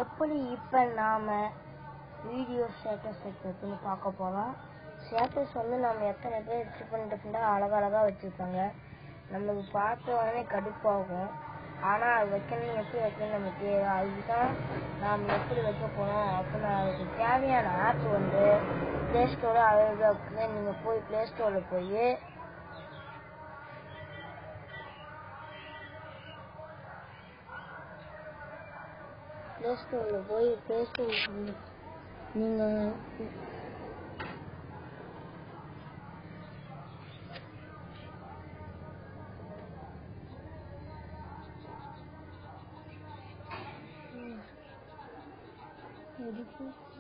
எப்படி இப்போ நாம வீடியோ ஸ்டேட்டஸ் வைக்கிறதுன்னு பார்க்க போறோம் ஸ்டேட்டஸ் வந்து நம்ம எத்தனை பேர் டிஃபரெண்ட் டிஃப்ரெண்டாக அழகழகாக வச்சிருக்காங்க நம்மளுக்கு பார்த்த உடனே கடுப்பாகும் ஆனா அது வைக்கணும் எப்படி வைக்கணும் நமக்கு தெரியாது அதுதான் நாம் எப்படி வைக்க போறோம் அப்படின்னு அதுக்கு தேவையான ஆப் வந்து பிளே ஸ்டோர் அவைலபிளாக இருக்குது நீங்க போய் பிளே ஸ்டோர்ல போய் பிளே ஸ்டோர்ல போய் பிளே ஸ்டோர் நீங்க எதுக்கு